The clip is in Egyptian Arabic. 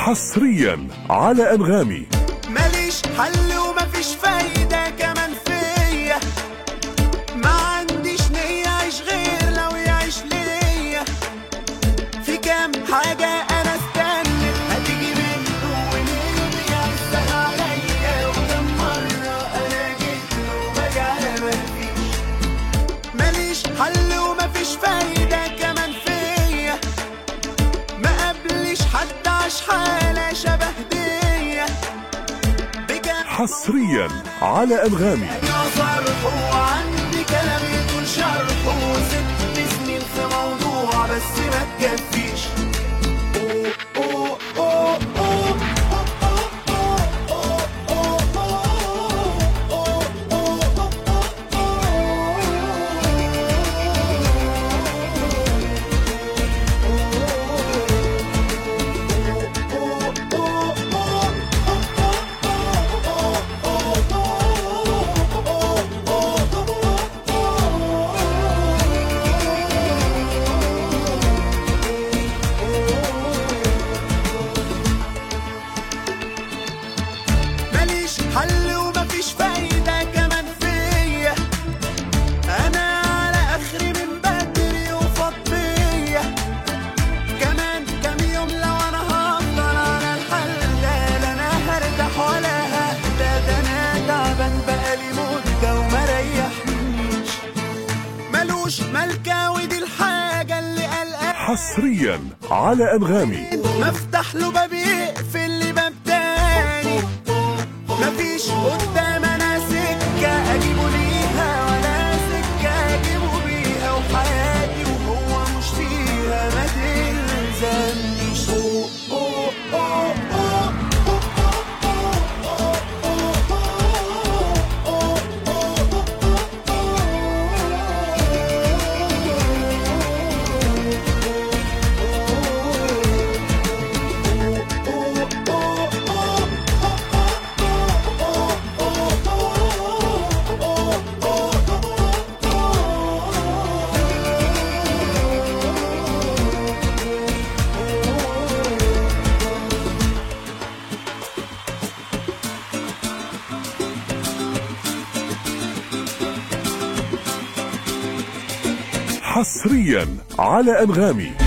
حصريا على أنغامي ماليش حل ومفيش فايدة كمان فيا ما عنديش نية أعيش غير لو يعيش ليا في كام حاجة أنا استنى هتيجي منه وليه بيحسن عليا وكم مرة أنا جيت له وجع مفيش ماليش حل ومفيش فايدة كمان فيا ما قبليش حد عاش حالة شبه ديا بجد حصريا على أنغامي صرف وعندي كلام يطول شرح وست سنين في موضوع بس ما تكفيش أوه، أوه، أوه، أوه، أوه، أوه، أوه، أوه، ماليش حل ومفيش فايدة كمان فيا أنا على آخري من بدري وفاض بيا كمان كام يوم لو أنا هفضل على الحال ده لا أنا هرتاح ولا ههدى ده أنا تعبان بقالي مدة وما ريحنيش ملوش ملكة ودي الحاجة اللي قلقان حصريا على أنغامي مفتح له باب يقفل لي باب تاني مفيش قدام انا سكه اجيبه ليها ولا سكه اجيبه بيها وحياتي وهو مش فيها ما تلزمنيش أوه، أوه، أوه، أوه، حصريا على أنغامي